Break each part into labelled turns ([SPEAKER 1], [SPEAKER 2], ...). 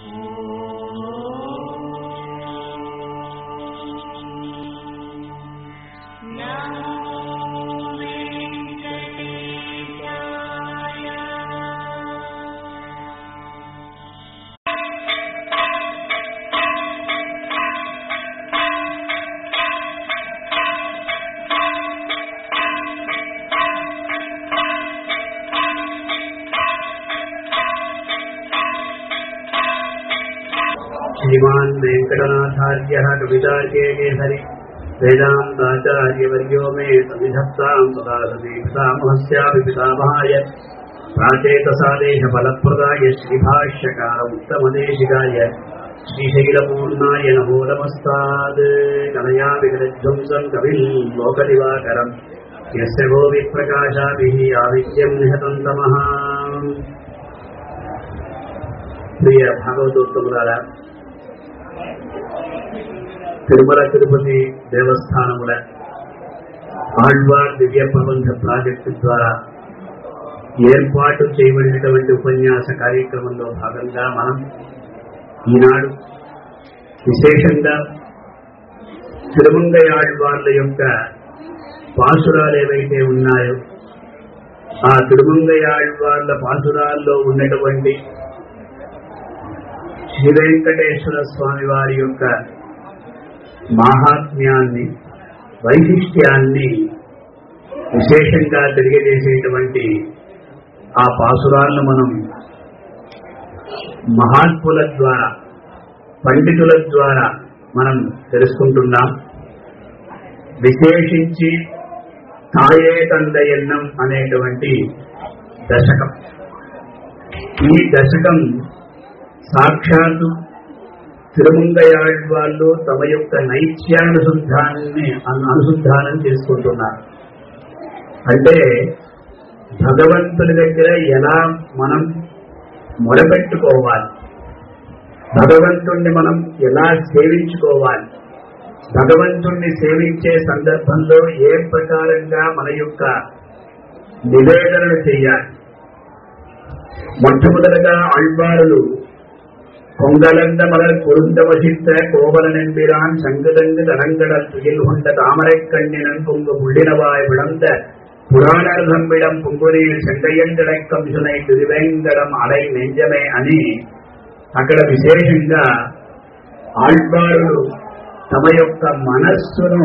[SPEAKER 1] श्रीमान् वेङ्कटनाथार्यः कवितार्ये केसरि वेदान्ताचार्यवर्यो मे समिधत्ताम् सदा सति पितामहस्यापि पितामहाय प्राचेतसादेशफलप्रदाय श्रीभाष्यकारमुत्तमदेशिकाय श्रीशैलपूर्णाय नमो नमस्तात् कनया विगतध्वंसम् कविम् लोकदिवाकरम् यस्य गोविप्रकाशाभिः आविद्यम् निहतम् तमः ప్రియ భాగవతోత్తములారా తిరుమల తిరుపతి దేవస్థానముల ఆళ్వార్ దివ్య ప్రబంధ ప్రాజెక్టు ద్వారా ఏర్పాటు చేయబడినటువంటి ఉపన్యాస కార్యక్రమంలో భాగంగా మనం ఈనాడు విశేషంగా తిరుమంగయాళ్వార్ల యొక్క పాసురాలు ఏవైతే ఉన్నాయో ఆ తిరుమంగయాళ్వార్ల పాసురాల్లో ఉన్నటువంటి శ్రీ వెంకటేశ్వర స్వామి వారి యొక్క మాహాత్మ్యాన్ని వైశిష్ట్యాన్ని విశేషంగా తెలియజేసేటువంటి ఆ పాసురాలను మనం మహాత్ముల ద్వారా పండితుల ద్వారా మనం తెలుసుకుంటున్నాం విశేషించి తాయే తందయన్నం అనేటువంటి దశకం ఈ దశకం సాక్షాత్తు తిరుమంగయాళ్వాళ్ళు తమ యొక్క నైత్యానుసంధానాన్ని అనుసంధానం చేసుకుంటున్నారు అంటే భగవంతుని దగ్గర ఎలా మనం మొరపెట్టుకోవాలి భగవంతుణ్ణి మనం ఎలా సేవించుకోవాలి భగవంతుణ్ణి సేవించే సందర్భంలో ఏ ప్రకారంగా మన యొక్క నివేదనను చేయాలి మొట్టమొదటగా ఆళ్వారులు கொங்கலந்த மலர் பொருந்த வசித்த கோவலனென்பிரான் சங்குதங்கு தடங்கடல் துயில் கொண்ட தாமரைக் கண்ணினன் பொங்கு புள்ளினவாய் விளந்த పురాణర్ ధమ్మిడం పుంగునీరు చెంగయ్యండడక్కం సునై తిరువేంకడం అలై నెంజమే అని అక్కడ విశేషంగా ఆళ్వారులు తమ యొక్క మనస్సును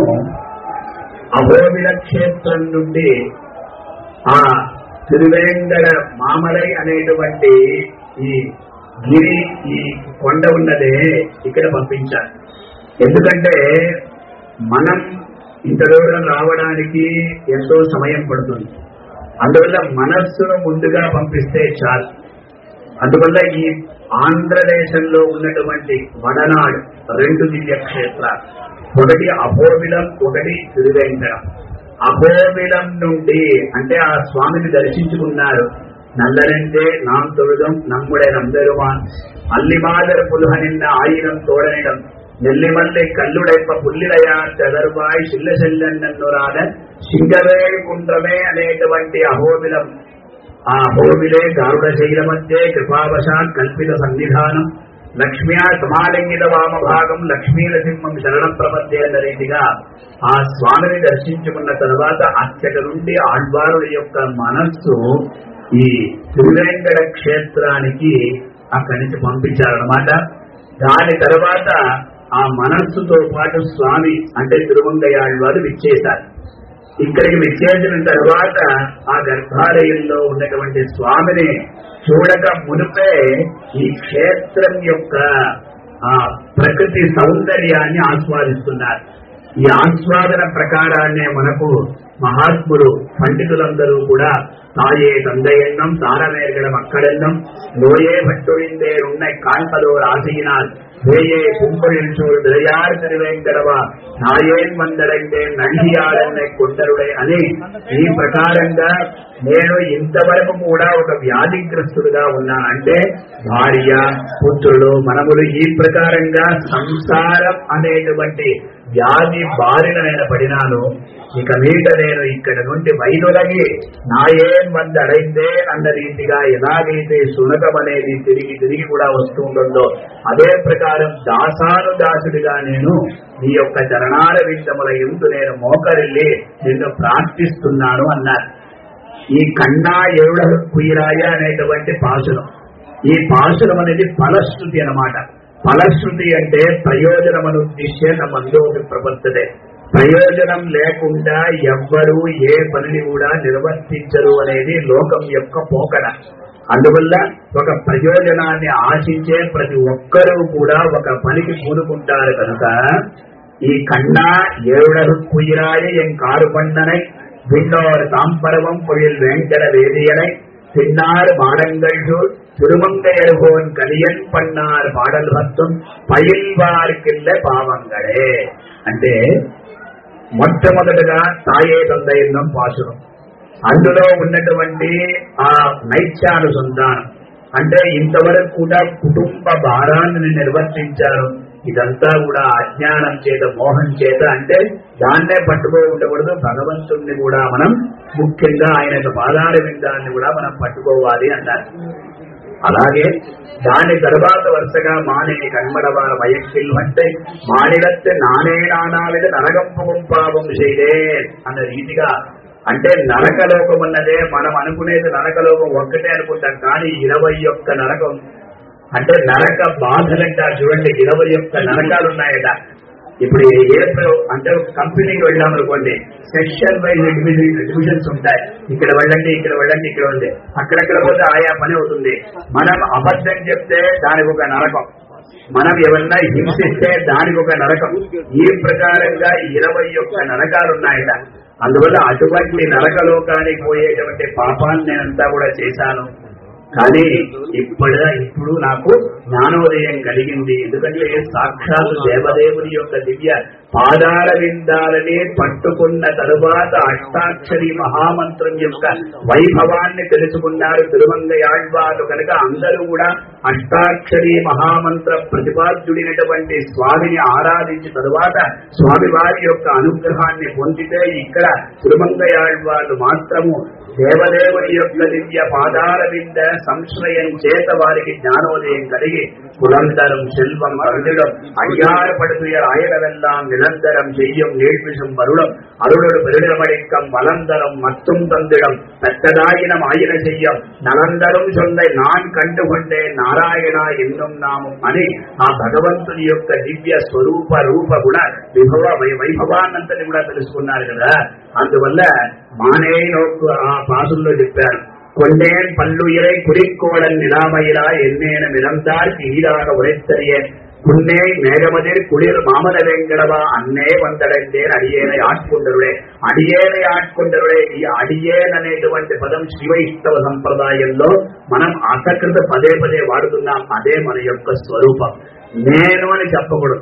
[SPEAKER 1] అహోబిల క్షేత్రం నుండి ఆ తిరువేంకడ మామలై అనేటువంటి ఈ గిరి ఈ కొండ ఉన్నదే ఇక్కడ పంపించాలి ఎందుకంటే మనం ఇంత దూరం రావడానికి ఎంతో సమయం పడుతుంది అందువల్ల మనస్సును ముందుగా పంపిస్తే చాలు అందువల్ల ఈ ఆంధ్రదేశంలో ఉన్నటువంటి వడనాడు రెండు దివ్య క్షేత్రాలు ఒకటి అహోబిలం ఒకటి తిరువేంకడం అహోబిలం నుండి అంటే ఆ స్వామిని దర్శించుకున్నారు நல்லனென்றே நாம் தொழுதும் நம்முடைய நம்பெருமான் அல்லிமாதர் புல்கனின் ஆயிரம் தோழனிடம் நெல்லிமல்லை கல்லுடைப்ப புல்லிலையார் చదరుబాయ్ శిల్ల శల్లన్నరాల సింగవేళి కుండ్రమే అనేటువంటి అహోబిలం ఆ అహోబిలే గారుడ శైల మధ్య కృపావశాత్ కల్పిత సన్నిధానం లక్ష్మ్యా సమాలింగిత వామభాగం లక్ష్మీ నరసింహం శరణ ప్రపద్య అన్న రీతిగా ఆ స్వామిని దర్శించుకున్న తర్వాత అచ్చట నుండి ఆళ్వారుల యొక్క మనస్సు ఈ తిరువేంకట క్షేత్రానికి అక్కడి నుంచి పంపించారనమాట దాని తర్వాత ఆ మనస్సుతో పాటు స్వామి అంటే తిరుమంగయాళ్వారు విచ్చేశారు ఇక్కడికి విచ్చేసిన తర్వాత ఆ గర్భాలయంలో ఉన్నటువంటి స్వామిని చూడక మునిపే ఈ క్షేత్రం యొక్క ఆ ప్రకృతి సౌందర్యాన్ని ఆస్వాదిస్తున్నారు ఈ ఆస్వాదన ప్రకారాన్నే మనకు మహాత్ములు పండితులందరూ కూడా తాయే తందయన్నం తారమేర్గడం అక్కడెన్నం నోయే భట్టుడిందే ఉన్న కాంతలో రాసియినాల్
[SPEAKER 2] வேயே கும்பலில் சூழ் விளையார் திருவேங்கடవ నాయన్ వందడంటే నడియాడన్నే కొండరుడే అని ఈ ప్రకారంగా నేను ఇంతవరకు కూడా ఒక వ్యాధిగ్రస్తుడుగా ఉన్నానంటే భార్య పుత్రులు మనములు ఈ ప్రకారంగా సంసారం అనేటువంటి వ్యాధి బారిన నేను పడినాను ఇక మీద నేను ఇక్కడ నుండి వైదొలగి నాయేం వంద అడైందే అన్న రీతిగా ఎలాగైతే సునకం అనేది తిరిగి తిరిగి కూడా వస్తూ ఉంటుందో అదే ప్రకారం దాసాను దాసుడిగా నేను నీ యొక్క చరణాల విషయముల ఎందు నేను మోకరిల్లి నిన్ను ప్రార్థిస్తున్నాను అన్నారు ఈ కన్నా ఎవడ కుయిరాయ అనేటువంటి పాసురం ఈ పాసురం అనేది ఫలశ్రుతి అన్నమాట ఫలశ్రుతి అంటే ప్రయోజనమను ఉద్దేశ్య మందోపి ప్రవర్తతే ప్రయోజనం లేకుండా ఎవ్వరూ ఏ పనిని కూడా నిర్వర్తించరు అనేది లోకం యొక్క పోకడ అందువల్ల ఒక ప్రయోజనాన్ని ఆశించే ప్రతి ఒక్కరూ కూడా ఒక పనికి పూనుకుంటారు కనుక ఈ కన్నా ఏడరు కుయిరాయ ఎం కారు పండనై விண்ணோர் தாம்பரவம் பொழில் வேங்கட வேதியனை பின்னார் மாடங்கள் திருமங்கையர்கோன் கலியன் పన్నార్ పాడల్ భక్తం పయిల్వార్కిల్ల పావంగడే అంటే మొట్టమొదటగా తాయే తందయ్యం పాసురం అందులో ఉన్నటువంటి ఆ నైత్యానుసంధానం అంటే ఇంతవరకు కూడా కుటుంబ భారాన్ని నిర్వర్తించారు ఇదంతా కూడా అజ్ఞానం చేత మోహం చేత అంటే దాన్నే పట్టుకో ఉండకూడదు భగవంతుణ్ణి కూడా మనం ముఖ్యంగా ఆయన యొక్క పాదాల విందాన్ని కూడా మనం పట్టుకోవాలి అన్నారు అలాగే దాని తర్వాత వరుసగా మానే కన్మడవార వయక్కిల్ అంటే మానిలత్తు నానే నానావిధ నరగంపం పాపం చేయలే అన్న రీతిగా అంటే నరకలోకం అన్నదే మనం అనుకునేది నరకలోకం ఒక్కటే అనుకుంటాం కానీ ఇరవై ఒక్క నరకం అంటే నరక బాధలంట చూడండి ఇరవై ఒక్క నరకాలు ఉన్నాయట ఇప్పుడు ఏ ప్ర- అంటే ఒక కంపెనీకి వెళ్ళాం అనుకోండి సెక్షన్ వైజ్ డివిజన్స్ ఉంటాయి ఇక్కడ వెళ్ళండి ఇక్కడ వెళ్ళండి ఇక్కడ ఉంది అక్కడక్కడ పోతే ఆయా పని అవుతుంది మనం అబద్ధం చెప్తే దానికి ఒక నరకం మనం ఎవరన్నా హింసిస్తే దానికి ఒక నరకం ఈ ప్రకారంగా ఇరవై ఒక్క నరకాలు ఉన్నాయట అందువల్ల అటువంటి నరకలోకానికి పోయేటువంటి పాపాన్ని నేనంతా కూడా చేశాను కానీ ఇప్పుడు ఇప్పుడు నాకు జ్ఞానోదయం కలిగింది ఎందుకంటే సాక్షాత్ దేవదేవుని యొక్క దివ్య పాదాల విందాలని పట్టుకున్న తరువాత అష్టాక్షరి మహామంత్రం యొక్క వైభవాన్ని తెలుసుకున్నారు తిరువంగయాళ్వారు కనుక అందరూ కూడా అష్టాక్షరి మహామంత్ర ప్రతిపాద్యుడినటువంటి స్వామిని ఆరాధించిన తరువాత స్వామి వారి యొక్క అనుగ్రహాన్ని పొందితే ఇక్కడ తిరుమంగయాళ్వారు మాత్రము దేవదేవుని యొక్క దివ్య పాదాల వింద సంశ్రయం చేత వారికి జ్ఞానోదయం కలిగి పురందరం செல்வம் அருளிடம் ஐயாறு படுத்துயர் ஆயிரவெல்லாம் நிரந்தரம் செய்யும் நீழ்விசும் வருடம் அருளொடு பெருடமடிக்கம் வளந்தரம் மத்தும் தந்திடம் பெற்றதாயினம் ஆயிர செய்யும் నలందరం சொன்ன நான் కండుకొండేన్ నారాయణ ఎన్నం నామం అని ఆ భగవంతుని యొక్క దివ్య స్వరూప రూప గుణ విభవ వై- వైభవాన్నంతని కూడా తెలుసుకున్నారు కదా అందువల్ల మానే నోకు ఆ పాసుల్లో చెప్పారు கொண்டேன் பல்லுயிரை குறிக்கோளன் நிலாமயிலா என்னேன மிதந்தார் ஈடாக உரைத்தறியேன் குன்னே மேகமதிர் குளிர் மாமல வெங்கடவா అన్నే వందడండేన్ అడియేనై ఆట్కొండరుడే అడియేనై ఆట్కొండరుడే ఈ అడియేన్ అనేటువంటి పదం శివైస్తవ సంప్రదాయంలో మనం అసకృత పదే పదే వాడుతున్నాం అదే మన యొక్క స్వరూపం నేను అని చెప్పకూడదు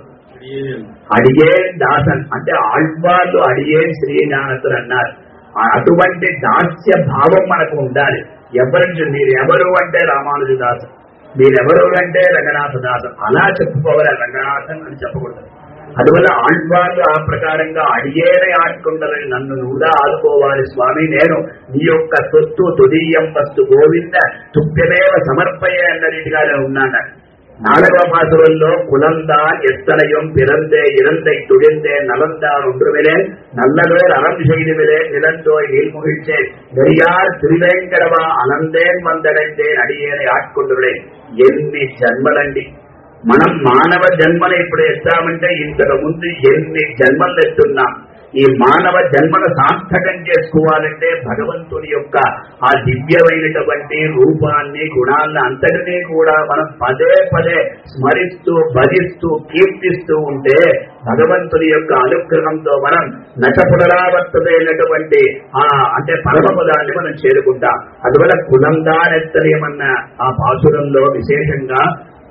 [SPEAKER 2] అడియేన్ దాసన్ అంటే ఆళ్వాళ్ళు అడియేన్ శ్రీజ్ఞానతులు అన్నారు ఆ అటువంటి దాస్య భావం మనకు ఉండాలి ఎవరి మీరు ఎవరు అంటే రామానుజదాసన్ మీరెవరు అంటే రంగనాథదాసన్ అలా చెప్పుకోవాలి రంగనాథన్ అని చెప్పకూడదు అందువల్ల ఆళ్వాళ్ళు ఆ ప్రకారంగా అడిగేనే ఆడుకుంటారని నన్ను నువ్వుగా ఆదుకోవాలి స్వామి నేను నీ యొక్క సొత్తు తుదీయం వస్తు గోవింద తుప్యమేవ సమర్పయే అన్న రీతిగా నేను ఉన్నాను நாடக பாசுரல்லோ குலந்தான் எத்தனையும் பிறந்தே இறந்தை துடிந்தே நலந்தான் ஒன்றுமிலே நல்லதோர் அறம் செய்துவிலே நிலந்தோய் நீள்முகிழ்ச்சே நெறியார் திருவேங்கடவா అనందేన్ వందడందేన్ అడియేనే ఆట్కొండులే ఎన్ని జన్మలండి మనం మానవ జన్మను ఇప్పుడు ఎత్తామంటే ఇంతకు ముందు ఎన్ని జన్మలు ఎత్తున్నాం ఈ మానవ జన్మను సార్థకం చేసుకోవాలంటే భగవంతుని యొక్క ఆ దివ్యమైనటువంటి రూపాన్ని గుణాన్ని అంతటినీ కూడా మనం పదే పదే స్మరిస్తూ భజిస్తూ కీర్తిస్తూ ఉంటే భగవంతుని యొక్క అనుగ్రహంతో మనం నట పునరావర్తమైనటువంటి ఆ అంటే పరమపదాన్ని మనం చేరుకుంటాం అందువల్ల కులందానెత్తనేమన్న ఆ పాసురంలో విశేషంగా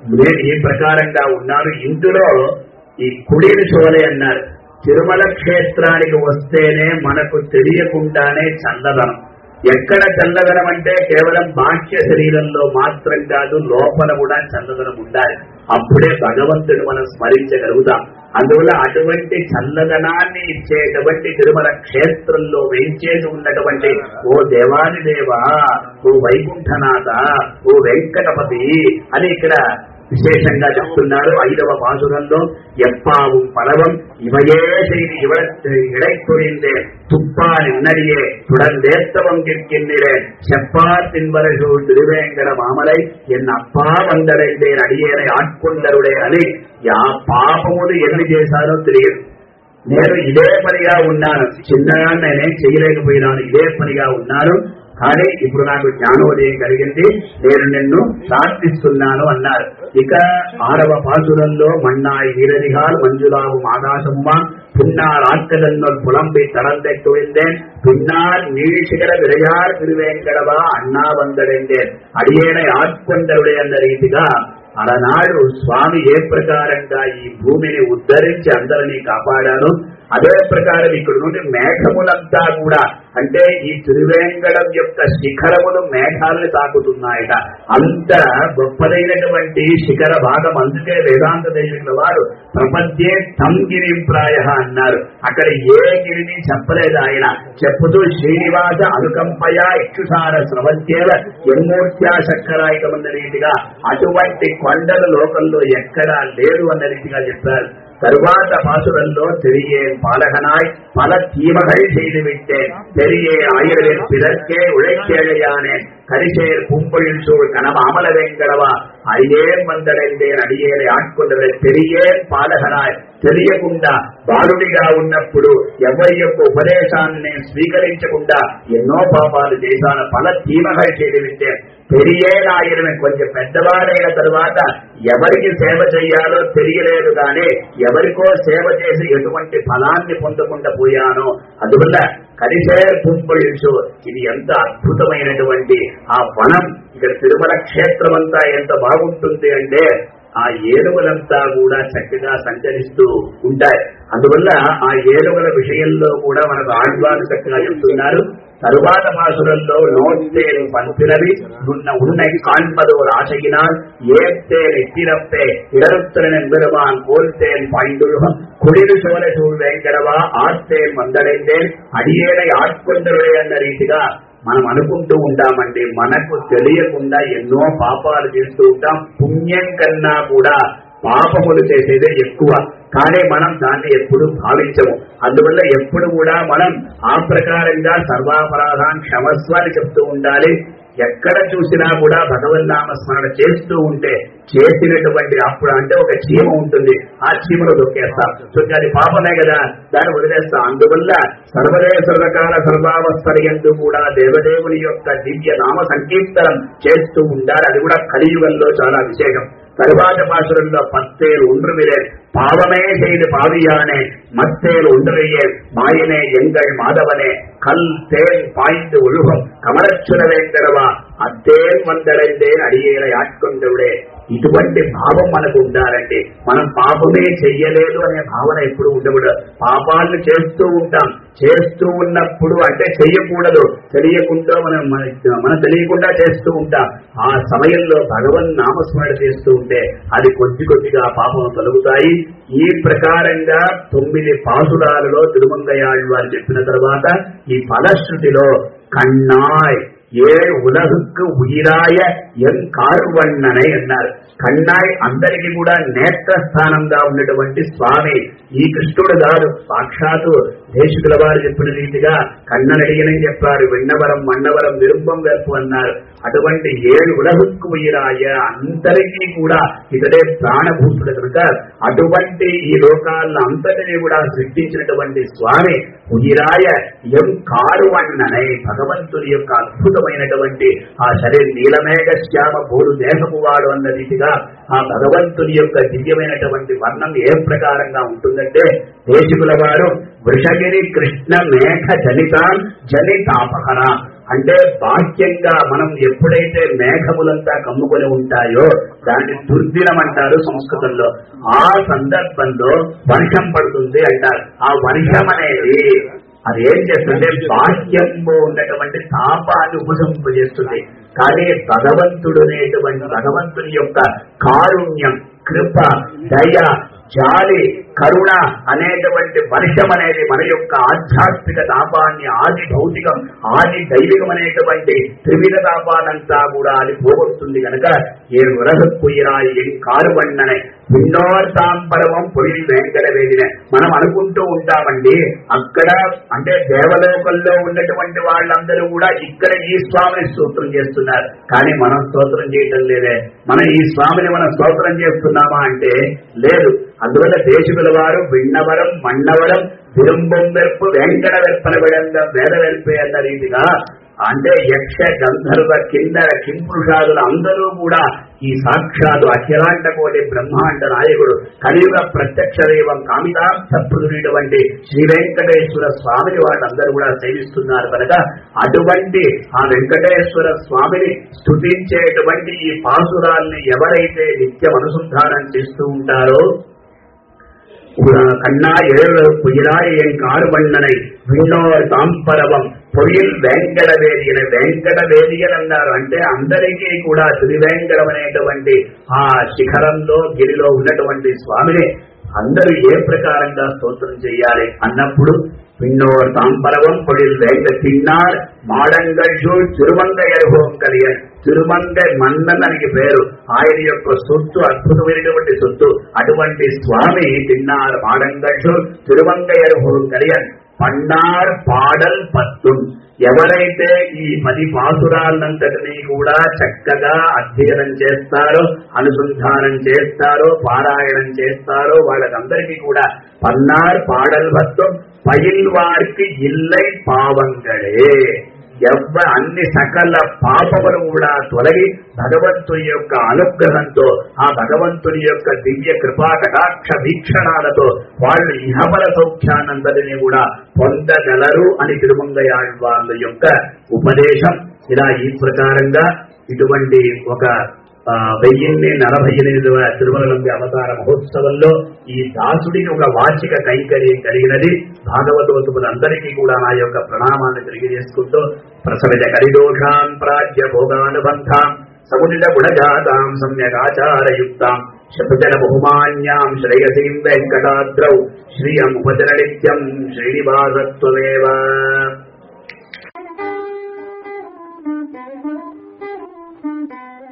[SPEAKER 2] నేను ఈ ప్రకారంగా ఉన్నాను ఇందులో ఈ కుడిని చోలే అన్నారు తిరుమల క్షేత్రానికి వస్తేనే మనకు తెలియకుండానే చల్లదనం ఎక్కడ చల్లదనం అంటే కేవలం బాహ్య శరీరంలో మాత్రం కాదు లోపల కూడా చల్లదనం ఉండాలి అప్పుడే భగవంతుడు మనం స్మరించగలుగుతాం అందువల్ల అటువంటి చల్లదనాన్ని ఇచ్చేటువంటి తిరుమల క్షేత్రంలో వేంచేసి ఉన్నటువంటి ఓ దేవాది దేవా ఓ వైకుంఠనాథ ఓ వెంకటపతి అని ఇక్కడ విశేషంగా చెప్తున్నారు ఐదవ పాసురంలో ఎప్పాவும் பலவும் இவையே செய்து இவ இடைக்குறிந்தே துப்பா நின்னடியே துடர்ந்தேத்தவம் கேட்கின்றேன் செப்பார் தின்வரசு திருவேங்கட மாமலை என் அப்பா வந்தடைந்தேன் అడియేனை ఆట్కొండరుడే అని యా పాపములు ఎన్ని చేశారో తెలియదు నేను ఇదే పనిగా ఉన్నాను చిన్నగా నేనేం చేయలేకపోయినాను ఇదే పనిగా ఉన్నాను కానీ ఇప్పుడు నాకు జ్ఞానోదయం కలిగింది నేను నిన్ను ప్రార్థిస్తున్నాను అన్నారు ఇక ఆరవ పాసురంలో మన్నాయి వీరదిగాల్ మంజులావు ఆకాశమ్మ பின்னார் ஆட்கதன்னொரு புலம்பை தளர்ந்தெட்டு வந்தேன் பின்னால் நீழ்சிகர விரையார் திருவேங்கடவா అన్నా వందడెందేన్ అడియేనై ఆట్కొండరుడే అన్న రీతిగా అలనాడు స్వామి ఏ ప్రకారంగా ఈ భూమిని ఉద్ధరించి అందరినీ కాపాడాను అదే ప్రకారం ఇక్కడ నుండి మేఘములంతా కూడా అంటే ఈ తిరువేంగడం యొక్క శిఖరములు మేఘాలను తాకుతున్నాయట అంత గొప్పదైనటువంటి శిఖర భాగం అందుకే వేదాంత దేశకుల వారు ప్రపంచే తం గిరిప్రాయ అన్నారు అక్కడ ఏ గిరిని చెప్పలేదు ఆయన చెప్పుతూ శ్రీనివాస అనుకంపయ ఇక్షుసార స్రవంత్యేవ ఎమ్మూర్త్యా శక్కరాయుధమన్న రీతిగా అటువంటి కొండల లోకంలో ఎక్కడా లేదు అన్న రీతిగా చెప్పారు தருவாத பாசுரல்லோ தெரியேன் பாலகனாய் பல தீமகள் செய்து விட்டேன் பெரியே ஆயிரவேன் பிறர்க்கே உழைக்கேழையானேன் கரிசேர் பூம்பொழில் சூழ் கனம அமல வெங்கடவா అడియేన్ వందడైందేన్ అడియేని ఆட்கொண்டవే పెరియేన్ పాలహనాయ్ తెలియకుండా బాలుడిగా ఉన్నప్పుడు ఎవరి యొక్క ఉపదేశాన్ని నేను స్వీకరించకుండా ఎన్నో పాపాలు చేశాను పల తీమగా చేయవింటే పెరియేనాయనమే కొంచెం పెద్దవాడైన తరువాత ఎవరికి సేవ చేయాలో తెలియలేదు కానీ ఎవరికో సేవ చేసి ఎటువంటి ఫలాన్ని పొందకుండా పోయానో అందువల్ల కరిసే పుంపొழிచు ఇది ఎంత అద్భుతమైనటువంటి ఆ వనం ఇక్కడ తిరుమల క్షేత్రం అంతా ఎంత బాగుంటుంది అంటే ఆ ఏనుగులంతా కూడా చక్కగా సంచరిస్తూ ఉంటాయి అందువల్ల ఆ ఏనుగుల విషయంలో కూడా మనకు ఆళ్వారు చక్కగా చెప్తున్నారు తరువాత మాసురంలో నోట్టేను పంపినవి ఉన్న ఉన్నై కాన్పదోర్ ఆశగినాల్ ఏత్తేన్ ఎత్తిరప్పే இடருத்திரன் என்பெருமான் கோல்தேன் பாய்ந்துழுகம் குடிது சோழ சூழ் வேங்கடவா ஆர்த்தேன் வந்தடைந்தேன் అడియేనై ఆட்కొండరుడే అన్న రీతిగా మనం అనుకుంటూ ఉంటామండి మనకు తెలియకుండా ఎన్నో పాపాలు చేస్తూ ఉంటాం పుణ్యం కన్నా కూడా పాపములు చేసేదే ఎక్కువ కానీ మనం దాన్ని ఎప్పుడు భావించము అందువల్ల ఎప్పుడు కూడా మనం ఆ ప్రకారంగా సర్వాపరాధాన్ క్షమస్వ అని చెప్తూ ఉండాలి ఎక్కడ చూసినా కూడా భగవన్నామ స్మరణ చేస్తూ ఉంటే చేసినటువంటి అప్పుడు అంటే ఒక చీమ ఉంటుంది ఆ చీమను దొక్కేస్తాం సో అది పాపమే కదా దాన్ని వదిలేస్తాం అందువల్ల సర్వదే సర్వకాల సర్వావస్థల ఎందు కూడా దేవదేవుని యొక్క దివ్య నామ సంకీర్తనం చేస్తూ ఉండాలి అది కూడా కలియుగంలో చాలా విశేషం తరువాత పాసురంలో పత్తేలు ఉండ్రువిరే பாவமே செய்து பாவியானே மத்தேல் ஒன்றையே மாயனே எங்கள் மாதவனே கல் தேன் பாய்ந்து ஒழுகும் కమలచ్చునవేంకరవా అత్తేన్ వందడైందేన్ అడియేల ఆట్కొండవుడే ఇటువంటి భావం మనకు ఉండాలంటే మనం పాపమే చెయ్యలేదు అనే భావన ఎప్పుడు ఉండకూడదు పాపాలను చేస్తూ ఉంటాం చేస్తూ ఉన్నప్పుడు అంటే చెయ్యకూడదు తెలియకుండా మనం మన- మనం తెలియకుండా చేస్తూ ఉంటాం ఆ సమయంలో భగవన్ నామస్మరణ చేస్తూ ఉంటే అది కొద్ది కొద్దిగా పాపం తొలగుతాయి ఈ ప్రకారంగా తొమ్మిది పాసురాలలో తిరుమంగయాళ్ళు వారు చెప్పిన తర్వాత ఈ ఫలశ్రుతిలో కన్నాయ్ ఏడు ఉలగుకు ఉయిరాయ ఎన్ కారువన్ననై అన్నారు కన్నాయ్ అందరికీ కూడా నేత్రస్థానంగా ఉన్నటువంటి స్వామి ఈ కృష్ణుడు గారు సాక్షాత్తు దేశకుల వారు చెప్పిన రీతిగా కన్ననడిగినని చెప్పారు విన్నవరం మన్నవరం విరుంబం వెల్పు అన్నారు అటువంటి ఏడు ఉలగుకు ఉయిరాయ అందరికీ కూడా ఇతడే ప్రాణభూతుడు కనుక అటువంటి ఈ లోకాలను అంతటినీ కూడా సృష్టించినటువంటి స్వామి ఉయిరాయ ఎం కారువన్ననై భగవంతుని యొక్క అద్భుతమైనటువంటి ఆ శరీర నీలమేఘ శ్యామ బోరు దేహము వాడు అన్న రీతిగా ఆ భగవంతుని యొక్క దివ్యమైనటువంటి వర్ణం ఏ ప్రకారంగా ఉంటుందంటే దేశకుల వారు వృషగిరి కృష్ణ మేఘ జనితాన్ జనితాపహర అంటే బాహ్యంగా మనం ఎప్పుడైతే మేఘములంతా కమ్ముకొని ఉంటాయో దాన్ని దుర్దినం అంటారు సంస్కృతంలో ఆ సందర్భంలో వర్షం పడుతుంది అంటారు ఆ వర్షం అనేది అది ఏం చేస్తుంది బాహ్యంలో ఉన్నటువంటి తాపాన్ని ఉపసంపజేస్తుంది కానీ భగవంతుడు అనేటువంటి భగవంతుని యొక్క కారుణ్యం కృప దయ జాలి కరుణ అనేటువంటి వర్షం అనేది మన యొక్క ఆధ్యాత్మిక తాపాన్ని ఆది భౌతికం ఆది దైవికం అనేటువంటి త్రివిధ తాపాలంతా కూడా అది పోగొడుతుంది కనుక ఏ ఉరగక్కుయిరాయి ఏం కారు వన్ననే విన్నోర్తాంబరవం పొయ్యి వెంకట వేదిన మనం అనుకుంటూ ఉంటామండి అక్కడ అంటే దేవలోకంలో ఉన్నటువంటి వాళ్ళందరూ కూడా ఇక్కడ ఈ స్వామిని స్తోత్రం చేస్తున్నారు కానీ మనం స్తోత్రం చేయటం లేదే మనం ఈ స్వామిని మనం స్తోత్రం చేస్తున్నామా అంటే లేదు అందువల్ల దేశముల వారు విన్నవరం మన్నవరం విరుంబం వెర్పు వెంకట వెర్పన విడంగా వేద వెల్పే అన్న రీతిగా అంటే యక్ష గంధర్వ కిందర కింపురుషాదులు అందరూ కూడా ఈ సాక్షాత్ అఖిలాండ కోటి బ్రహ్మాండ నాయకుడు కలియుగ ప్రత్యక్ష దైవం కామితార్థప్రదుడైనటువంటి శ్రీ వెంకటేశ్వర స్వామిని వాళ్ళందరూ కూడా సేవిస్తున్నారు కనుక అటువంటి ఆ వెంకటేశ్వర స్వామిని స్తుతించేటువంటి ఈ పాసురాల్ని ఎవరైతే నిత్యం అనుసంధానం చేస్తూ ఉంటారో கண்ணா ஏழு புயலாய் என் கார்வண்ணனை విన్నోర్ తాంపరవం పొయ్యిల్ వెంకట వేదియన వెంకట వేదియన్ అన్నారు అంటే అందరికీ కూడా త్రివేంకటం అనేటువంటి ఆ శిఖరంలో గిరిలో ఉన్నటువంటి స్వామిని అందరూ ఏ ప్రకారంగా స్తోత్రం చేయాలి అన్నప్పుడు పిన్నోర్ తాంపరవం పొడిల్ వెంక తిన్నార్ మాడంగళ్ళు తిరుమంగ అనుభవం కలిగారు తిరుమంగ మన్నననికి పేరు ఆయన యొక్క సొత్తు అద్భుతమైనటువంటి సొత్తు అటువంటి స్వామి తిన్నారు మాడంగళ్ళు తిరుమంగ అనుభవం కలిగారు పన్నార్ పాడల్ పత్తుం ఎవరైతే ఈ పది పాసురాలంతటినీ కూడా చక్కగా అధ్యయనం చేస్తారో అనుసంధానం చేస్తారో పారాయణం చేస్తారో వాళ్ళకందరికీ కూడా పన్నార్ పాడల్ పత్వం పయిల్ వారికి ఇల్లై పావంగడే ఎవ్వ అన్ని సకల పాపములు కూడా తొలగి భగవంతుని యొక్క అనుగ్రహంతో ఆ భగవంతుని యొక్క దివ్య కృపా కటాక్ష వీక్షణాలతో వాళ్ళు ఇహపర సౌఖ్యానందరిని కూడా పొందగలరు అని తిరుమంగయాళ్ళ యొక్క ఉపదేశం ఇలా ఈ ప్రకారంగా ఇటువంటి ఒక ఆ, వెయ్యిన్ని నలభై ఎనిమిదవ తిరుమలనంబి అవతార మహోత్సవంలో ఈ దాసుడికి ఒక వార్షిక కైకర్యం కలిగినది భాగవతోతులందరికీ కూడా నా యొక్క ప్రణామాన్ని తెలియజేసుకుంటూ ప్రసవిత కరిదోషాన్ ప్రాజ్య భోగానుబంధాం సముదిత గుణజాతాం సమ్యకాచారయుక్తాం శతజన బహుమాన్యాం శ్రేయసీం వెంకటాద్రౌ శ్రియం ఉపచర నిత్యం శ్రీనివాసత్వమేవ
[SPEAKER 3] Thank you.